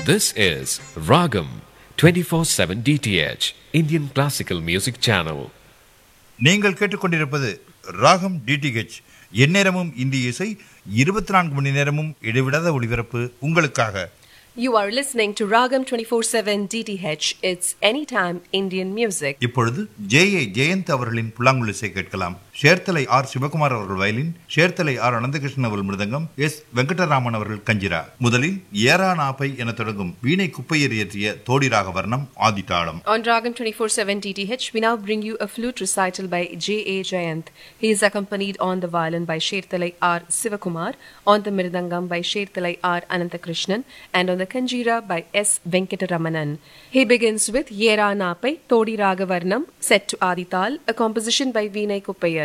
This is Ragam 24/7 DTH Indian Classical Music Channel. நீங்கள் கேட்டுக்கொண்டிருப்பது ராகம் டிடிஹெச் எந்நேரமும் இந்திய இசை இருபத்தி நான்கு மணி நேரமும் இடைவிடாத ஒளிபரப்பு உங்களுக்காக You are listening to Ragam 24/7 DTH. It's anytime Indian music. இப்பொழுது ஜே ஏ ஜெயந்த் அவர்களின் புல்லாங்குழல் இசை கேட்கலாம் சேர்த்தலை ஆர் சிவகுமார் அவர்கள் வயலின் சேர்த்தலை ஆர் அனந்தகிருஷ்ணன் அவர்கள் மிருதங்கம் எஸ் வெங்கடராமன் அவர்கள் கஞ்சிரா முதலில் ஏரா நாப்பை என தொடங்கும் வீணை குப்பையர் இயற்றிய தோடிராக வர்ணம் ஆதித்தாளம் On Ragam 24/7 DTH, we now bring you a flute recital by J. A. Jayant. He is accompanied on the violin by Sherthalai R. Sivakumar, on the mirdangam by Sherthalai R. Anantakrishnan, and on the kanjira by S. Venkataramanan. He begins with Yera Napai, Todi Ragavarnam, set to Adital, a composition by Vinay Kuppayar.